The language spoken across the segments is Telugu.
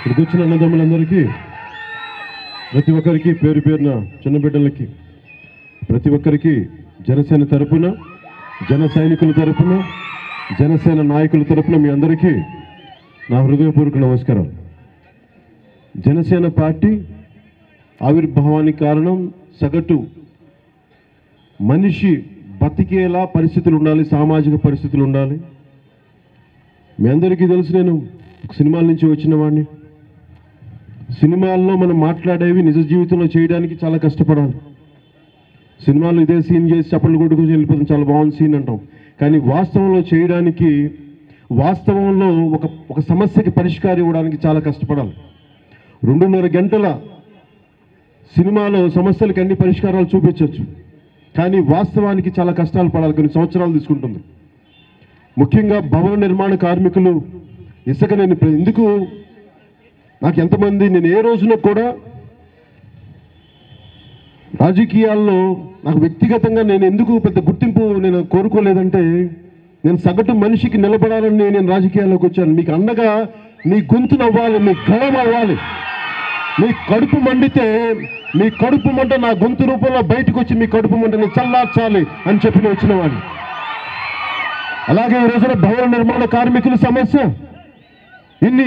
ఇక్కడికి వచ్చిన అన్నదమ్ములందరికీ ప్రతి ఒక్కరికి పేరు పేరున చిన్న బిడ్డలకి ప్రతి ఒక్కరికి జనసేన తరపున జన సైనికుల తరపున జనసేన నాయకుల తరపున మీ అందరికీ నా హృదయపూర్వక నమస్కారం జనసేన పార్టీ ఆవిర్భావానికి కారణం సగటు మనిషి బతికేలా పరిస్థితులు ఉండాలి సామాజిక పరిస్థితులు ఉండాలి మీ అందరికీ తెలుసు నేను సినిమాల నుంచి వచ్చిన వాడిని సినిమాల్లో మనం మాట్లాడేవి నిజ జీవితంలో చేయడానికి చాలా కష్టపడాలి సినిమాలో ఇదే సీన్ చేసి చప్పట్లు కొట్టుకుని వెళ్ళిపోతాం చాలా బాగుంది సీన్ అంటాం కానీ వాస్తవంలో చేయడానికి వాస్తవంలో ఒక ఒక సమస్యకి పరిష్కారం ఇవ్వడానికి చాలా కష్టపడాలి రెండున్నర గంటల సినిమాలో సమస్యలకు అన్ని పరిష్కారాలు చూపించవచ్చు కానీ వాస్తవానికి చాలా కష్టాలు పడాలి కొన్ని సంవత్సరాలు తీసుకుంటుంది ముఖ్యంగా భవన నిర్మాణ కార్మికులు ఇసుక నేను ఇప్పుడు ఎందుకు నాకు ఎంతమంది నేను ఏ రోజున కూడా రాజకీయాల్లో నాకు వ్యక్తిగతంగా నేను ఎందుకు పెద్ద గుర్తింపు నేను కోరుకోలేదంటే నేను సగటు మనిషికి నిలబడాలని నేను రాజకీయాల్లోకి వచ్చాను మీకు అండగా మీ గొంతు నవ్వాలి మీ గళం అవ్వాలి మీ కడుపు మండితే మీ కడుపు మంట నా గొంతు రూపంలో బయటకు వచ్చి మీ కడుపు మంటని చల్లార్చాలి అని చెప్పి నేను వచ్చిన వాడిని అలాగే ఈ రోజున భవన నిర్మాణ కార్మికుల సమస్య ఇన్ని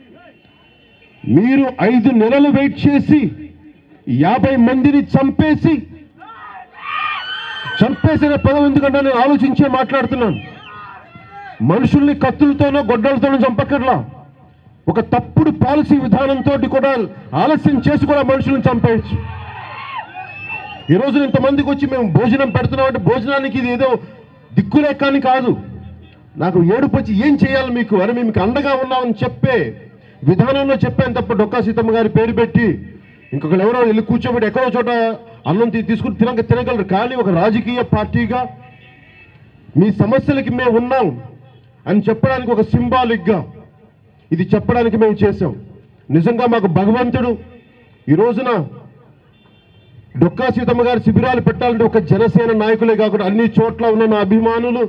మీరు ఐదు నెలలు వెయిట్ చేసి యాభై మందిని చంపేసి చంపేసిన పదం ఎందుకంటే నేను ఆలోచించే మాట్లాడుతున్నాను మనుషుల్ని కత్తులతోనో గొడ్డలతోనో చంపకర్లా ఒక తప్పుడు పాలసీ విధానంతో కూడా ఆలస్యం చేసి కూడా మనుషులను చంపేయచ్చు ఈ రోజు ఇంతమందికి వచ్చి మేము భోజనం పెడుతున్నాం అంటే భోజనానికి ఇది ఏదో దిక్కులేకాని కాదు నాకు ఏడుపు వచ్చి ఏం చేయాలి మీకు అని మేము మీకు అండగా ఉన్నామని చెప్పే విధానంలో చెప్పాను తప్ప డొక్కా సీతమ్మ గారి పేరు పెట్టి ఇంకొకరు ఎవరో వెళ్ళి కూర్చోబెట్టి ఎక్కడో చోట అన్నం తీ- తీసుకుని తినక తినగలరు కానీ ఒక రాజకీయ పార్టీగా మీ సమస్యలకి మేము ఉన్నాం అని చెప్పడానికి ఒక సింబాలిక్గా ఇది చెప్పడానికి మేము చేశాం నిజంగా మాకు భగవంతుడు ఈ రోజున డొక్కా సీతమ్మ గారి శిబిరాలు పెట్టాలంటే ఒక జనసేన నాయకులే కాకుండా అన్ని చోట్ల ఉన్న నా అభిమానులు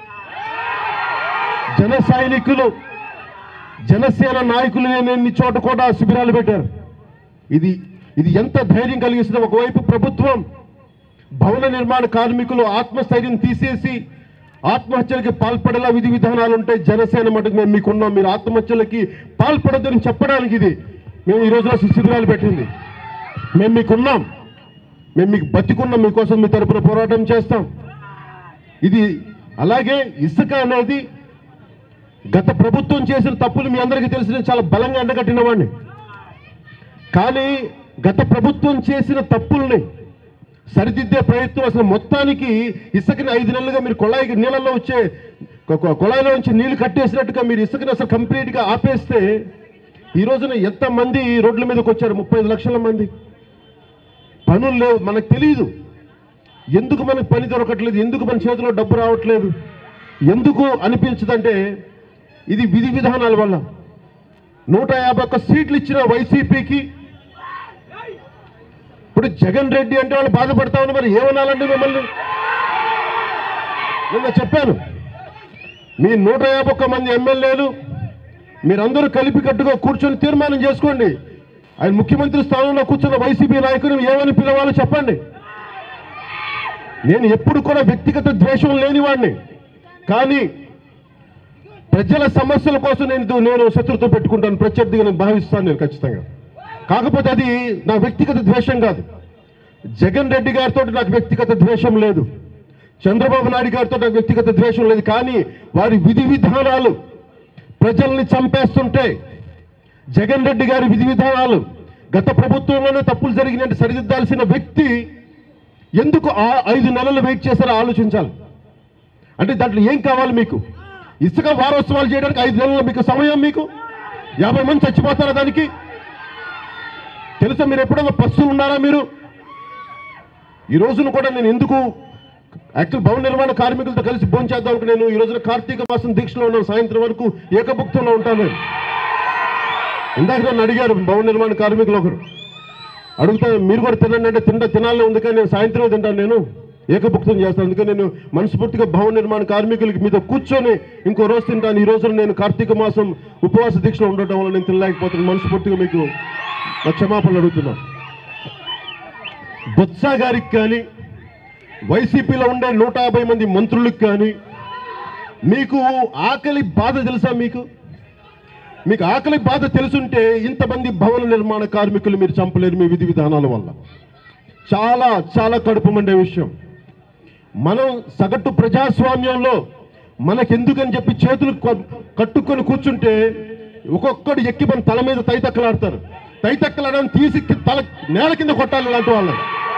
జన సైనికులు జనసేన నాయకులు నేను ఇన్ని చోట కూడా శిబిరాలు పెట్టారు ఇది ఇది ఎంత ధైర్యం కలిగిస్తుంది ఒకవైపు ప్రభుత్వం భవన నిర్మాణ కార్మికులు ఆత్మస్థైర్యం తీసేసి ఆత్మహత్యలకి పాల్పడేలా విధి విధానాలు ఉంటాయి జనసేన మటుకు మేము మీకున్నాం మీరు ఆత్మహత్యలకి పాల్పడొద్దని చెప్పడానికి ఇది మేము ఈ రోజున శిబిరాలు పెట్టింది మేము మీకున్నాం మేము మీకు బతికున్నాం మీకోసం మీ తరపున పోరాటం చేస్తాం ఇది అలాగే ఇసుక అనేది గత ప్రభుత్వం చేసిన తప్పులు మీ అందరికీ తెలిసిన చాలా బలంగా ఎండగట్టిన వాడిని కానీ గత ప్రభుత్వం చేసిన తప్పుల్ని సరిదిద్దే ప్రయత్నం అసలు మొత్తానికి ఇసుకని ఐదు నెలలుగా మీరు కొళాయికి నీళ్ళల్లో వచ్చే కొ- కొ- కొళాయిలో నుంచి నీళ్లు కట్టేసినట్టుగా మీరు ఇసుకని అసలు కంప్లీట్గా ఆపేస్తే ఈ రోజున ఎంతమంది రోడ్ల మీదకి వచ్చారు ముప్పై ఐదు లక్షల మంది పనులు లేవు మనకు తెలియదు ఎందుకు మనకు పని దొరకట్లేదు ఎందుకు మన చేతిలో డబ్బు రావట్లేదు ఎందుకు అనిపించదంటే ఇది విధి విధానాల వల్ల నూట యాభై ఒక్క సీట్లు ఇచ్చిన వైసీపీకి ఇప్పుడు జగన్ రెడ్డి అంటే వాళ్ళు బాధపడతా ఉన్నారు మరి ఏమనాలండి మిమ్మల్ని నిన్న చెప్పాను మీ నూట యాభై ఒక్క మంది ఎమ్మెల్యేలు మీరందరూ కలిపి కట్టుగా కూర్చొని తీర్మానం చేసుకోండి ఆయన ముఖ్యమంత్రి స్థానంలో కూర్చున్న వైసీపీ నాయకుని ఏమని పిలవాలో చెప్పండి నేను ఎప్పుడు కూడా వ్యక్తిగత ద్వేషం లేనివాడిని కానీ ప్రజల సమస్యల కోసం నేను నేను శత్రుత్వం పెట్టుకుంటాను ప్రత్యర్థిగా నేను భావిస్తాను నేను ఖచ్చితంగా కాకపోతే అది నా వ్యక్తిగత ద్వేషం కాదు జగన్ రెడ్డి గారితో నాకు వ్యక్తిగత ద్వేషం లేదు చంద్రబాబు నాయుడు గారితో నాకు వ్యక్తిగత ద్వేషం లేదు కానీ వారి విధి విధానాలు ప్రజల్ని చంపేస్తుంటే జగన్ రెడ్డి గారి విధి విధానాలు గత ప్రభుత్వంలోనే తప్పులు జరిగినట్టు సరిదిద్దాల్సిన వ్యక్తి ఎందుకు ఆ ఐదు నెలలు వెయిట్ చేశారో ఆలోచించాలి అంటే దాంట్లో ఏం కావాలి మీకు ఇసుక వారోత్సవాలు చేయడానికి ఐదు నెలలు మీకు సమయం మీకు యాభై మంది చచ్చిపోతారా దానికి తెలుసా మీరు ఎప్పుడైనా పస్తులు ఉన్నారా మీరు ఈ రోజున కూడా నేను ఎందుకు యాక్చువల్ భవన నిర్మాణ కార్మికులతో కలిసి భోంచేద్దాం అనుకుని నేను ఈ రోజున కార్తీక మాసం దీక్షలో ఉన్నాను సాయంత్రం వరకు ఏకభుక్తంలో ఉంటాను నేను. ఇందాక నన్ను అడిగారు భవన నిర్మాణ కార్మికులు ఒకరు అడుగుతా మీరు కూడా తినండి అంటే తింట తినాలని ఉంది కానీ నేను సాయంత్రం తింటాను నేను ఏకభుక్తం చేస్తాను అందుకని నేను మనస్ఫూర్తిగా భవన నిర్మాణ కార్మికులకి మీద కూర్చొని ఇంకో రోజు తింటాను ఈ రోజున నేను కార్తీక మాసం ఉపవాస దీక్షలో ఉండటం వల్ల నేను తినలేకపోతున్నాను మనస్ఫూర్తిగా మీకు నా క్షమాపణలు అడుగుతున్నాను బొత్స గారికి కానీ వైసీపీలో ఉండే నూట యాభై మంది మంత్రులకు కానీ మీకు ఆకలి బాధ తెలుసా మీకు మీకు ఆకలి బాధ తెలుసుంటే ఇంతమంది భవన నిర్మాణ కార్మికులు మీరు చంపలేరు మీ విధి విధానాల వల్ల చాలా చాలా కడుపు మండే విషయం మనం సగటు ప్రజాస్వామ్యంలో మనకెందుకని చెప్పి చేతులు కొ- కట్టుకొని కూర్చుంటే ఒక్కొక్కడు ఎక్కి మన తల మీద తైతక్కలాడతారు తైతక్కలాడని తీసి కి- తల నేల కింద కొట్టాలి ఇలాంటి వాళ్ళని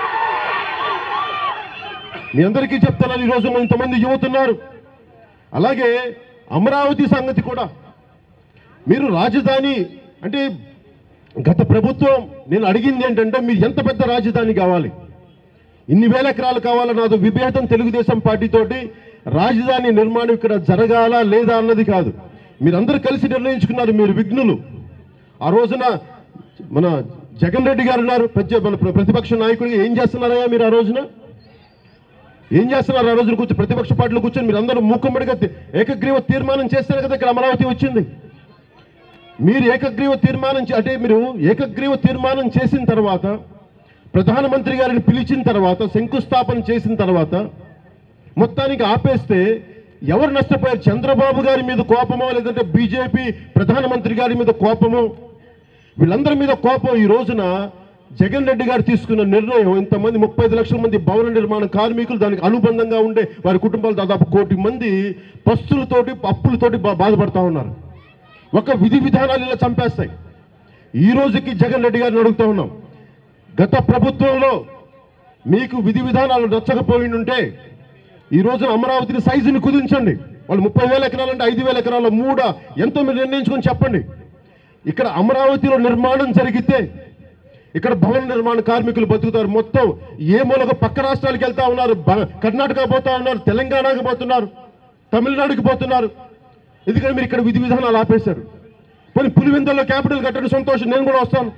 మీ అందరికీ చెప్తున్నాను ఈరోజు మన ఇంతమంది యువతున్నారు అలాగే అమరావతి సంగతి కూడా మీరు రాజధాని అంటే గత ప్రభుత్వం నేను అడిగింది ఏంటంటే మీరు ఎంత పెద్ద రాజధాని కావాలి ఇన్ని వేల ఎకరాలు కావాలన్న అది విభేదం తెలుగుదేశం పార్టీతోటి రాజధాని నిర్మాణం ఇక్కడ జరగాలా లేదా అన్నది కాదు మీరందరూ కలిసి నిర్ణయించుకున్నారు మీరు విఘ్నులు ఆ రోజున మన జగన్ రెడ్డి గారు ఉన్నారు ప్రతి మన ప్ర- ప్రతిపక్ష నాయకుడిగా ఏం చేస్తున్నారయ్యా మీరు ఆ రోజున ఏం చేస్తున్నారు ఆ రోజున కూర్చొని ప్రతిపక్ష పార్టీలో కూర్చొని మీరు అందరూ మూకుమ్మడిగా తి- ఏకగ్రీవ తీర్మానం చేస్తారు కదా ఇక్కడ అమరావతి వచ్చింది మీరు ఏకగ్రీవ తీర్మానం చే- అంటే మీరు ఏకగ్రీవ తీర్మానం చేసిన తర్వాత ప్రధానమంత్రి గారిని పిలిచిన తర్వాత శంకుస్థాపన చేసిన తర్వాత మొత్తానికి ఆపేస్తే ఎవరు నష్టపోయారు చంద్రబాబు గారి మీద కోపమో లేదంటే బీజేపీ ప్రధానమంత్రి గారి మీద కోపమో వీళ్ళందరి మీద కోపం ఈ రోజున జగన్ రెడ్డి గారు తీసుకున్న నిర్ణయం ఇంతమంది ముప్పై ఐదు లక్షల మంది భవన నిర్మాణ కార్మికులు దానికి అనుబంధంగా ఉండే వారి కుటుంబాలు దాదాపు కోటి మంది పస్తులతోటి అప్పులతోటి బా- బాధపడతా ఉన్నారు ఒక విధి విధానాలు ఇలా చంపేస్తాయి ఈ రోజుకి జగన్ రెడ్డి గారిని అడుగుతా ఉన్నాం గత ప్రభుత్వంలో మీకు విధి విధానాలు నచ్చకపోయి ఉంటే ఈ రోజున అమరావతిని సైజుని కుదించండి వాళ్ళు ముప్పై వేల ఎకరాలు అంటే ఐదు వేల ఎకరాల మూడ ఎంతో మీరు నిర్ణయించుకొని చెప్పండి ఇక్కడ అమరావతిలో నిర్మాణం జరిగితే ఇక్కడ భవన నిర్మాణ కార్మికులు బతుకుతారు మొత్తం ఏ మూలక పక్క రాష్ట్రాలకు వెళ్తా ఉన్నారు బ- కర్ణాటక పోతా ఉన్నారు తెలంగాణకు పోతున్నారు తమిళనాడుకి పోతున్నారు ఎందుకంటే మీరు ఇక్కడ విధి విధానాలు ఆపేశారు పోనీ పులివెందుల్లో క్యాపిటల్ కట్టండి సంతోషం నేను కూడా వస్తాను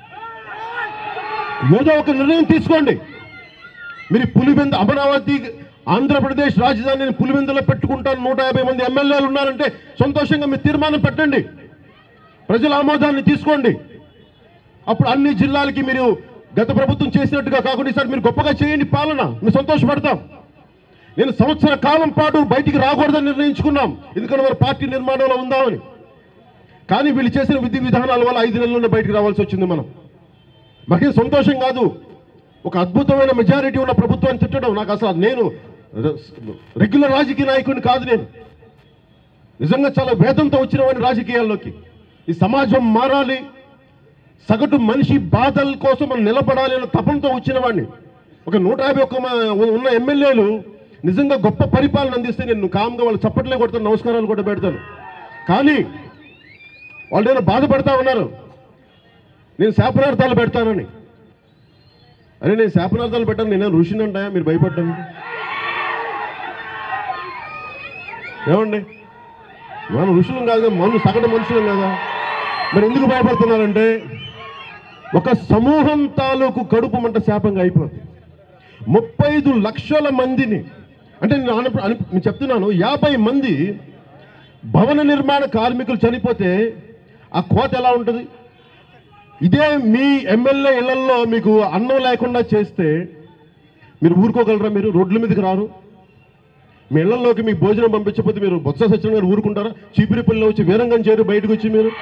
ఏదో ఒక నిర్ణయం తీసుకోండి మీరు పులివెందు అమరావతి ఆంధ్రప్రదేశ్ రాజధానిని పులివెందులో పెట్టుకుంటాను నూట యాభై మంది ఎమ్మెల్యేలు ఉన్నారంటే సంతోషంగా మీరు తీర్మానం పెట్టండి ప్రజల ఆమోదాన్ని తీసుకోండి అప్పుడు అన్ని జిల్లాలకి మీరు గత ప్రభుత్వం చేసినట్టుగా కాకుండా ఈసారి మీరు గొప్పగా చేయండి పాలన మేము సంతోషపడతాం నేను సంవత్సర కాలం పాటు బయటికి రాకూడదని నిర్ణయించుకున్నాం ఎందుకంటే మరి పార్టీ నిర్మాణంలో ఉందామని కానీ వీళ్ళు చేసిన విధి విధానాల వల్ల ఐదు నెలల్లోనే బయటికి రావాల్సి వచ్చింది మనం మాకేం సంతోషం కాదు ఒక అద్భుతమైన మెజారిటీ ఉన్న ప్రభుత్వాన్ని తిట్టడం నాకు అసలు నేను రె- రెగ్యులర్ రాజకీయ నాయకుడిని కాదు నేను నిజంగా చాలా వేదంతో వచ్చినవాడిని రాజకీయాల్లోకి ఈ సమాజం మారాలి సగటు మనిషి బాధల కోసం మనం నిలబడాలి అన్న తపంతో వచ్చిన వాడిని ఒక నూట యాభై ఒక్క మ- ఉన్న ఎమ్మెల్యేలు నిజంగా గొప్ప పరిపాలన అందిస్తే నేను కామ్గా వాళ్ళు చప్పట్లే కొడతాను నమస్కారాలు కూడా పెడతాను కానీ వాళ్ళు నేను బాధపడతా ఉన్నారు నేను శాపనార్థాలు పెడతానని అరే నేను శాపనార్థాలు పెట్టాను నేను ఋషిని అంటాయా మీరు భయపడ్డాను ఏమండి మనం ఋషులం కాదు కదా మను సగటు మనుషులం కదా మరి ఎందుకు భయపడుతున్నారంటే ఒక సమూహం తాలూకు కడుపు మంట శాపంగా అయిపోతుంది ముప్పై ఐదు లక్షల మందిని అంటే నేను అను- అను- నేను చెప్తున్నాను యాభై మంది భవన నిర్మాణ కార్మికులు చనిపోతే ఆ కోత ఎలా ఉంటుంది ఇదే మీ ఎమ్మెల్యే ఇళ్లలో మీకు అన్నం లేకుండా చేస్తే మీరు ఊరుకోగలరా మీరు రోడ్ల మీదకి రారు మీ ఇళ్లలోకి మీకు భోజనం పంపించకపోతే మీరు బొత్స సత్యనారాయణ గారు ఊరుకుంటారా చీపిరిపల్లిలో వచ్చి వీరంగం చేరు బయటకు వచ్చి మీరు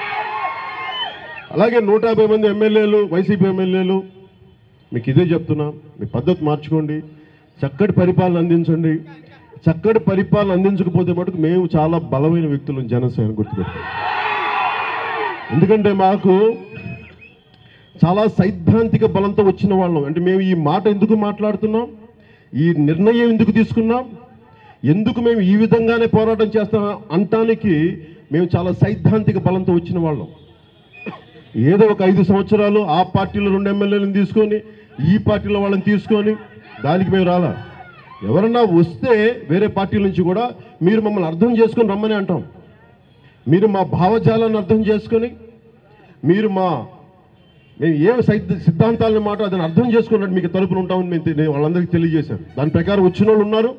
అలాగే నూట యాభై మంది ఎమ్మెల్యేలు వైసీపీ ఎమ్మెల్యేలు మీకు ఇదే చెప్తున్నా మీ పద్ధతి మార్చుకోండి చక్కటి పరిపాలన అందించండి చక్కటి పరిపాలన అందించకపోతే మటుకు మేము చాలా బలమైన వ్యక్తులు జనసేన గుర్తుపెట్టుకోండి ఎందుకంటే మాకు చాలా సైద్ధాంతిక బలంతో వచ్చిన వాళ్ళం అంటే మేము ఈ మాట ఎందుకు మాట్లాడుతున్నాం ఈ నిర్ణయం ఎందుకు తీసుకున్నాం ఎందుకు మేము ఈ విధంగానే పోరాటం చేస్తాం అంటానికి మేము చాలా సైద్ధాంతిక బలంతో వచ్చిన వాళ్ళం ఏదో ఒక ఐదు సంవత్సరాలు ఆ పార్టీలో రెండు ఎమ్మెల్యేలను తీసుకొని ఈ పార్టీలో వాళ్ళని తీసుకొని దానికి మేము రాలా ఎవరన్నా వస్తే వేరే పార్టీల నుంచి కూడా మీరు మమ్మల్ని అర్థం చేసుకొని రమ్మని అంటాం మీరు మా భావజాలాన్ని అర్థం చేసుకొని మీరు మా మేము ఏ సైద్ద- సిద్ధాంతాలని మాట దాన్ని అర్థం చేసుకున్నట్టు మీకు తలుపులు ఉంటామని మేము తె- నేను వాళ్ళందరికీ తెలియజేశాను దాని ప్రకారం వచ్చిన వాళ్ళు ఉన్నారు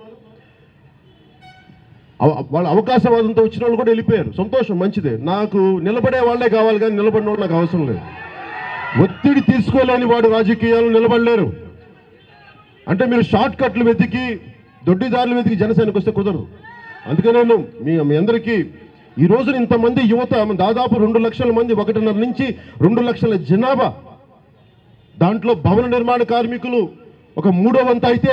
అవ- వాళ్ళ అవకాశవాదంతో వచ్చిన వాళ్ళు కూడా వెళ్ళిపోయారు సంతోషం మంచిదే నాకు నిలబడే వాళ్ళే కావాలి కానీ నిలబడిన వాళ్ళు నాకు అవసరం లేదు ఒత్తిడి తీసుకోలేని వాడు రాజకీయాలు నిలబడలేరు అంటే మీరు షార్ట్ కట్లు వెతికి దొడ్డిదారులు వెతికి జనసేనకు వస్తే కుదరదు అందుకే నేను మీ మీ అందరికీ ఈ రోజున ఇంతమంది యువత దాదాపు రెండు లక్షల మంది ఒకటిన్నర నుంచి రెండు లక్షల జనాభా దాంట్లో భవన నిర్మాణ కార్మికులు ఒక మూడో వంత అయితే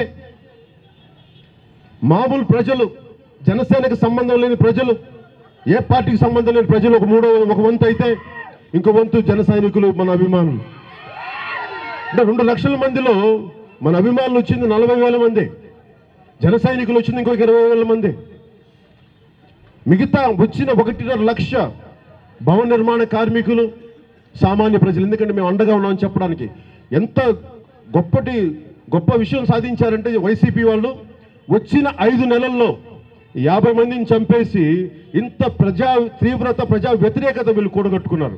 మామూలు ప్రజలు జనసేనకు సంబంధం లేని ప్రజలు ఏ పార్టీకి సంబంధం లేని ప్రజలు ఒక మూడో ఒక వంతు అయితే ఇంకో వంతు జన సైనికులు మన అభిమానులు అంటే రెండు లక్షల మందిలో మన అభిమానులు వచ్చింది నలభై వేల మంది జన సైనికులు వచ్చింది ఇంకొక ఇరవై వేల మంది మిగతా వచ్చిన ఒకటిన్నర లక్ష భవన నిర్మాణ కార్మికులు సామాన్య ప్రజలు ఎందుకంటే మేము అండగా ఉన్నామని చెప్పడానికి ఎంత గొప్పటి గొప్ప విషయం సాధించారంటే వైసీపీ వాళ్ళు వచ్చిన ఐదు నెలల్లో యాభై మందిని చంపేసి ఇంత ప్రజా తీవ్రత ప్రజా వ్యతిరేకత వీళ్ళు కూడగట్టుకున్నారు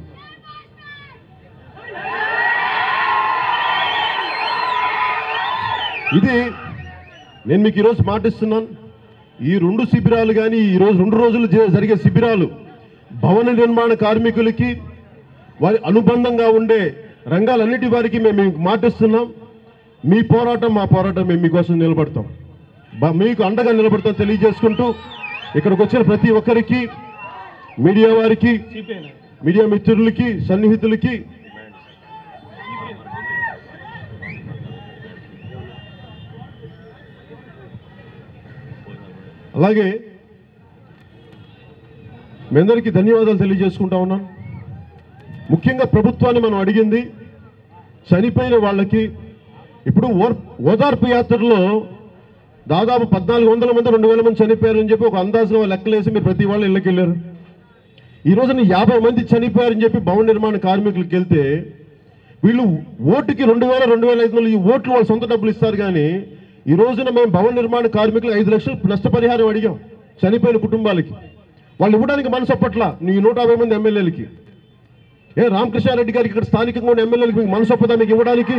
ఇది నేను మీకు ఈరోజు మాటిస్తున్నాను ఈ రెండు శిబిరాలు కానీ ఈ రోజు రెండు రోజులు జ- జరిగే శిబిరాలు భవన నిర్మాణ కార్మికులకి వారి అనుబంధంగా ఉండే రంగాలన్నిటి వారికి మేము మీకు మాటిస్తున్నాం మీ పోరాటం మా పోరాటం మేము మీకోసం నిలబడతాం బ- మీకు అండగా నిలబడతాం తెలియజేసుకుంటూ ఇక్కడికి వచ్చిన ప్రతి ఒక్కరికి మీడియా వారికి మీడియా మిత్రులకి సన్నిహితులకి అలాగే మీ అందరికీ ధన్యవాదాలు తెలియజేసుకుంటా ఉన్నాను ముఖ్యంగా ప్రభుత్వాన్ని మనం అడిగింది చనిపోయిన వాళ్ళకి ఇప్పుడు ఓర్- ఓదార్పు యాత్రలో దాదాపు పద్నాలుగు వందల మంది రెండు వేల మంది చనిపోయారని చెప్పి ఒక అందాజుగా లెక్కలేసి మీరు ప్రతి వాళ్ళు ఇళ్ళకి వెళ్ళారు ఈ రోజున యాభై మంది చనిపోయారని చెప్పి భవన నిర్మాణ కార్మికులకు వెళ్తే వీళ్ళు ఓటుకి రెండు వేల రెండు వేల ఐదు వందలు ఈ ఓట్లు వాళ్ళ సొంత డబ్బులు ఇస్తారు కానీ ఈ రోజున మేము భవన నిర్మాణ కార్మికులు ఐదు లక్షలు నష్టపరిహారం అడిగాం చనిపోయిన కుటుంబాలకి వాళ్ళు ఇవ్వడానికి మనసు ఒప్పట్ల నీ నూట యాభై మంది ఎమ్మెల్యేలకి ఏ రామకృష్ణారెడ్డి గారికి ఇక్కడ స్థానికంగా ఉన్న ఎమ్మెల్యేలకి మీకు మనసు ఒప్పదా మీకు ఇవ్వడానికి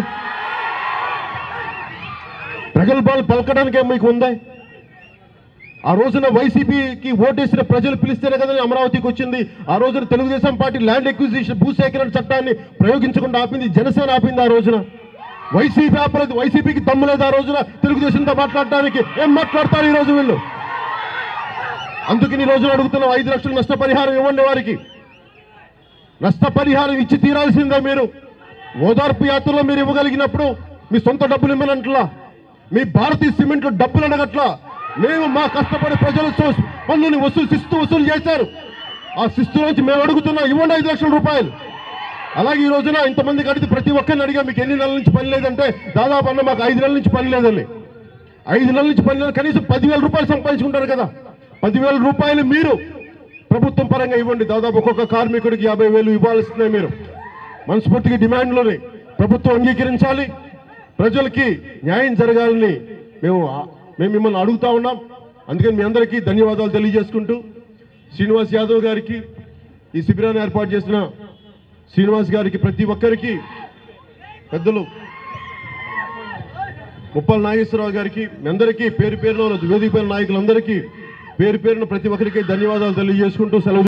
ప్రగల్భాలు పలకడానికి మీకు ఉందా ఆ రోజున వైసీపీకి ఓటేసిన ప్రజలు పిలిస్తేనే కదా అమరావతికి వచ్చింది ఆ రోజున తెలుగుదేశం పార్టీ ల్యాండ్ ఎక్విజిషన్ భూసేకరణ చట్టాన్ని ప్రయోగించకుండా ఆపింది జనసేన ఆపింది ఆ రోజున వైసీపీ ఆపలేదు వైసీపీకి దమ్ము లేదు ఆ రోజున తెలుగుదేశంతో మాట్లాడడానికి ఏం మాట్లాడతారు ఈ రోజు వీళ్ళు అందుకని ఈ రోజున అడుగుతున్నాం ఐదు లక్షల నష్టపరిహారం ఇవ్వండి వారికి నష్టపరిహారం ఇచ్చి తీరాల్సిందే మీరు ఓదార్పు యాత్రలో మీరు ఇవ్వగలిగినప్పుడు మీ సొంత డబ్బులు ఇవ్వనంట్లా మీ భారతీయ సిమెంట్లో డబ్బులు అడగట్లా మేము మా కష్టపడే ప్రజలు తో- పన్నుని వసూలు శిస్తు వసూలు చేశారు ఆ శిస్తు నుంచి మేము అడుగుతున్నాం ఇవ్వండి ఐదు లక్షల రూపాయలు అలాగే ఈ రోజున ఇంతమందికి అడిగితే ప్రతి ఒక్కరిని అడిగా మీకు ఎన్ని నెలల నుంచి పని లేదంటే దాదాపు అన్న మాకు ఐదు నెలల నుంచి పని లేదని ఐదు నెలల నుంచి పని లేదు కనీసం పదివేల రూపాయలు సంపాదించుకుంటారు కదా పదివేల రూపాయలు మీరు ప్రభుత్వం పరంగా ఇవ్వండి దాదాపు ఒక్కొక్క కార్మికుడికి యాభై వేలు ఇవ్వాల్సిందే మీరు మనస్ఫూర్తిగా డిమాండ్లోని ప్రభుత్వం అంగీకరించాలి ప్రజలకి న్యాయం జరగాలని మేము మేము మిమ్మల్ని అడుగుతా ఉన్నాం అందుకని మీ అందరికీ ధన్యవాదాలు తెలియజేసుకుంటూ శ్రీనివాస్ యాదవ్ గారికి ఈ శిబిరాన్ని ఏర్పాటు చేసిన శ్రీనివాస్ గారికి ప్రతి ఒక్కరికి పెద్దలు ముప్పల నాగేశ్వరరావు గారికి మీ అందరికీ పేరు పేరున వేదిక పైన నాయకులందరికీ పేరు పేరున ప్రతి ఒక్కరికి ధన్యవాదాలు తెలియజేసుకుంటూ సెలవు